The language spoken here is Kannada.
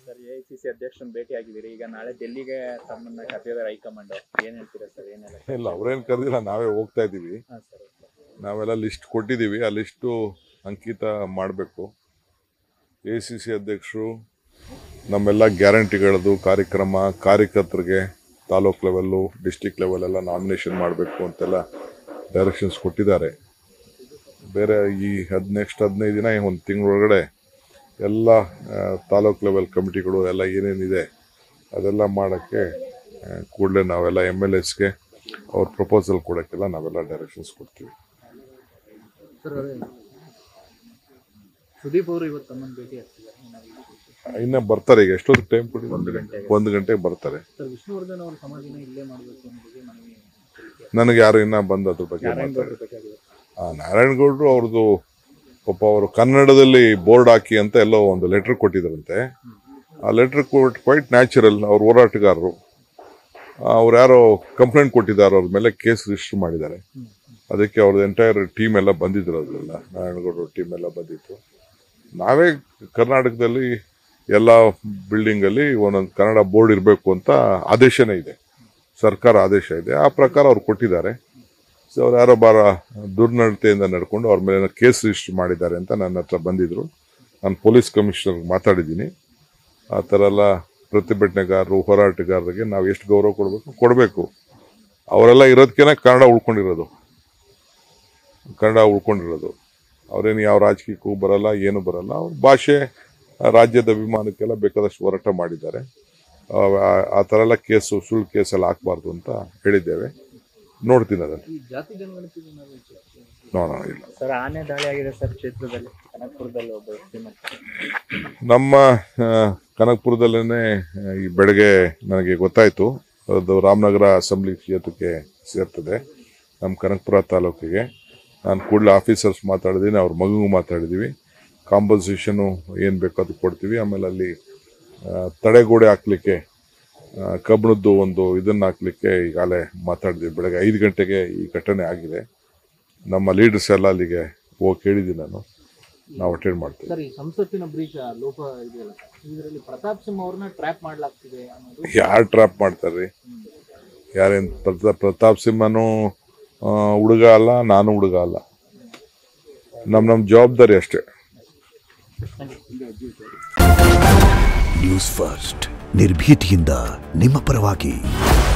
ಸರ್ ಎ ಸಿ ಸಿ ಅಧ್ಯಕ್ಷರನ್ನ ಭೇಟಿ ಆಗಿದ್ದೀರಿ ಈಗ ನಾಳೆ ಡೆಲ್ಲಿಗೆ ತಮ್ಮನ್ನ ಕರೆದಿದ್ದಾರೆ ಹೈಕಮಾಂಡ್ ಏನ್ ಹೇಳ್ತೀರಾ ಸರ್ ಏನೆಲ್ಲ ಇಲ್ಲ ಅವ್ರೇನು ಕರೆದಿಲ್ಲ ನಾವೇ ಹೋಗ್ತಾ ಇದ್ದೀವಿ ಹಾಂ ಸರ್ ನಾವೆಲ್ಲ ಲಿಸ್ಟ್ ಕೊಟ್ಟಿದ್ದೀವಿ ಆ ಲಿಸ್ಟು ಅಂಕಿತ ಮಾಡಬೇಕು ಎ ಸಿ ಸಿ ಅಧ್ಯಕ್ಷರು ನಮ್ಮೆಲ್ಲ ಗ್ಯಾರಂಟಿಗಳದ್ದು ಕಾರ್ಯಕ್ರಮ ಕಾರ್ಯಕರ್ತರಿಗೆ ತಾಲೂಕ್ ಲೆವೆಲ್ಲು ಡಿಸ್ಟಿಕ್ ಲೆವೆಲ್ ಎಲ್ಲ ನಾಮಿನೇಷನ್ ಮಾಡಬೇಕು ಅಂತೆಲ್ಲ ಡೈರೆಕ್ಷನ್ಸ್ ಕೊಟ್ಟಿದ್ದಾರೆ ಬೇರೆ ಈ ಹದ್ ನೆಕ್ಸ್ಟ್ ಹದಿನೈದು ದಿನ ಒಂದು ತಿಂಗಳೊಳಗಡೆ ಎಲ್ಲ ಆ, ತಾಲೂಕ್ ಲೆವೆಲ್ ಕಮಿಟಿಗಳು ಎಲ್ಲ ಏನೇನಿದೆ ಅದೆಲ್ಲ ಮಾಡೋಕ್ಕೆ ಕೂಡಲೇ ನಾವೆಲ್ಲ ಎಮ್ ಎಲ್ ಎಸ್ಗೆ ಅವ್ರ ಪ್ರಪೋಸಲ್ ಕೊಡೋಕ್ಕೆಲ್ಲ ನಾವೆಲ್ಲ ಡೈರೆಕ್ಷನ್ಸ್ ಕೊಡ್ತೀವಿ ಸರ್ ಸುದೀಪ್ ಅವರು ಇವತ್ತು ತಮ್ಮನ್ನ ಭೇಟಿ ಆಗ್ತಿದ್ದಾರೆ ಏನಾಗಿದೆ? ಇನ್ನ ಬರ್ತಾರೆ ಈಗ ಎಷ್ಟೊತ್ತು ಟೈಮ್ ಕೊಡಿ ಒಂದು ಗಂಟೆಗೆ. ಒಂದು ಗಂಟೆಗೆ ಬರ್ತಾರೆ ಸರ್ ವಿಷ್ಣುವರ್ಧನ್ ಅವರ ಸಮಾಧಿನ ಇಲ್ಲೇ ಮಾಡಬೇಕು ಅನ್ನೋದಕ್ಕೆ ಮನವಿ ನನಗೆ ಯಾರು ಇನ್ನ ಬಂದು ಅದ್ರ ಬಗ್ಗೆ ನಾರಾಯಣ ಮಾತಾಡಿ ಗೌಡ್ರು ಬೇಕಾಗಿದೆ ಆ ನಾರಾಯಣಗೌಡರು ಅವ್ರದ್ದು ಪಾಪ ಅವರು ಕನ್ನಡದಲ್ಲಿ ಬೋರ್ಡ್ ಹಾಕಿ ಅಂತ ಎಲ್ಲೋ ಒಂದು ಲೆಟರ್ ಕೊಟ್ಟಿದ್ರಂತೆ ಆ ಲೆಟರ್ ಕೊಟ್ಟು ಕ್ವೈಟ್ ನ್ಯಾಚುರಲ್ ಅವ್ರ ಹೋರಾಟಗಾರರು ಅವ್ರು ಯಾರೋ ಕಂಪ್ಲೇಂಟ್ ಕೊಟ್ಟಿದ್ದಾರೆ ಅವ್ರ ಮೇಲೆ ಕೇಸ್ ರಿಜಿಸ್ಟರ್ ಮಾಡಿದ್ದಾರೆ ಅದಕ್ಕೆ ಅವ್ರದ್ದು ಎಂಟೈರ್ ಟೀಮ್ ಎಲ್ಲ ಬಂದಿದ್ರು ಅದೆಲ್ಲ ನಾರಾಯಣಗೌಡರು ಟೀಮ್ ಎಲ್ಲ ಬಂದಿತ್ತು ನಾವೇ ಕರ್ನಾಟಕದಲ್ಲಿ ಎಲ್ಲ ಬಿಲ್ಡಿಂಗಲ್ಲಿ ಒಂದೊಂದು ಕನ್ನಡ ಬೋರ್ಡ್ ಇರಬೇಕು ಅಂತ ಆದೇಶನೇ ಇದೆ ಸರ್ಕಾರ ಆದೇಶ ಇದೆ ಆ ಪ್ರಕಾರ ಅವ್ರು ಕೊಟ್ಟಿದ್ದಾರೆ ಸೊ ಅವ್ರು ಯಾರೋ ಬಾರ ದುರ್ನಡತೆಯಿಂದ ನಡ್ಕೊಂಡು ಅವ್ರ ಮೇಲೆ ಕೇಸ್ ರಿಜಿಸ್ಟರ್ ಮಾಡಿದ್ದಾರೆ ಅಂತ ನನ್ನ ಹತ್ರ ಬಂದಿದ್ರು ನಾನು ಪೊಲೀಸ್ ಕಮಿಷನರ್ ಮಾತಾಡಿದ್ದೀನಿ ಆ ಥರ ಎಲ್ಲ ಪ್ರತಿಭಟನೆಗಾರರು ಹೋರಾಟಗಾರರಿಗೆ ನಾವು ಎಷ್ಟು ಗೌರವ ಕೊಡಬೇಕು ಕೊಡಬೇಕು ಅವರೆಲ್ಲ ಇರೋದಕ್ಕೇನೆ ಕನ್ನಡ ಉಳ್ಕೊಂಡಿರೋದು ಕನ್ನಡ ಉಳ್ಕೊಂಡಿರೋದು ಅವ್ರೇನು ಯಾವ ರಾಜಕೀಯಕ್ಕೂ ಬರಲ್ಲ ಏನು ಬರಲ್ಲ ಅವ್ರ ಭಾಷೆ ಆ ರಾಜ್ಯದ ಅಭಿಮಾನಕ್ಕೆಲ್ಲ ಬೇಕಾದಷ್ಟು ಹೋರಾಟ ಮಾಡಿದ್ದಾರೆ ಆ- ಆ- ಆ ಥರ ಎಲ್ಲ ಕೇಸು ಸುಳ್ಳು ಕೇಸೆಲ್ಲ ಹಾಕ್ಬಾರ್ದು ಅಂತ ಹೇಳಿದ್ದೇವೆ ನೋಡ್ತೀನಿ ಅದನ್ನು ಈ ಜಾತಿ ಜನಗಣತಿ ಏನಾದ್ರು ಚರ್ಚೆ? ನೋಡೋಣ ಇಲ್ಲ ಸರ್ ಆನೆ ದಾಳಿ ಆಗಿದೆ ಸರ್ ಕ್ಷೇತ್ರದಲ್ಲಿ ಕನಕಪುರದಲ್ಲಿ ಒಬ್ಬ ವ್ಯಕ್ತಿ ಮತ್ತೆ ನಮ್ಮ ಆ, ಕನಕಪುರದಲ್ಲೇ ಈ ಬೆಳಗ್ಗೆ ನನಗೆ ಗೊತ್ತಾಯಿತು ಅದು ರಾಮನಗರ ಅಸೆಂಬ್ಲಿ ಕ್ಷೇತ್ರಕ್ಕೆ ಸೇರ್ತದೆ ನಮ್ಮ ಕನಕಪುರ ತಾಲೂಕಿಗೆ ನಾನು ಕೂಡಲೇ ಆಫೀಸರ್ಸ್ ಮಾತಾಡಿದ್ದೀನಿ ಅವ್ರ ಮಗುಗೂ ಮಾತಾಡಿದ್ದೀವಿ ಕಾಂಪನ್ಸೇಷನು ಏನು ಬೇಕೋ ಅದು ಕೊಡ್ತೀವಿ ಆಮೇಲೆ ಅಲ್ಲಿ ಆ, ತಡೆಗೋಡೆ ಹಾಕ್ಲಿಕ್ಕೆ ಆ, ಕಬ್ಬಿಣದ್ದು ಒಂದು ಇದನ್ನು ಹಾಕ್ಲಿಕ್ಕೆ ಈಗಾಗಲೇ ಮಾತಾಡಿದ್ವಿ ಬೆಳಗ್ಗೆ ಐದು ಗಂಟೆಗೆ ಈ ಘಟನೆ ಆಗಿದೆ ನಮ್ಮ ಲೀಡರ್ಸ್ ಎಲ್ಲ ಅಲ್ಲಿಗೆ ಹೋಗಿ ಕೇಳಿದ್ದೀನಿ ನಾನು ನಾವು ಅಟೆಂಡ್ ಮಾಡ್ತೀವಿ ಸರ್ ಈ ಸಂಸತ್ತಿನ ಬ್ರೀಚ್ ಲೋಪ ಇದೆಯಲ್ಲ ಸರ್ ಇದರಲ್ಲಿ ಪ್ರತಾಪ್ ಸಿಂಹ ಅವ್ರನ್ನ ಟ್ರ್ಯಾಪ್ ಮಾಡ್ಲಾಗ್ತಿದೆ ಅನ್ನೋದು ಯಾರು ಟ್ರಾಪ್ ಮಾಡ್ತಾರ್ರಿ ಯಾರೇನು ಪ್ರತಾಪ್ ಪ್ರತಾಪ್ ಸಿಂಹನು ಆ, ಹುಡುಗ ಅಲ್ಲ ನಾನು ಹುಡುಗ ಅಲ್ಲ ನಮ್ಮ ನಮ್ಮ ಜವಾಬ್ದಾರಿ ಅಷ್ಟೇ ನ್ಯೂಸ್ ಫಸ್ಟ್ ನಿರ್ಭೀತಿಯಿಂದ ನಿಮ್ಮ ಪರವಾಗಿ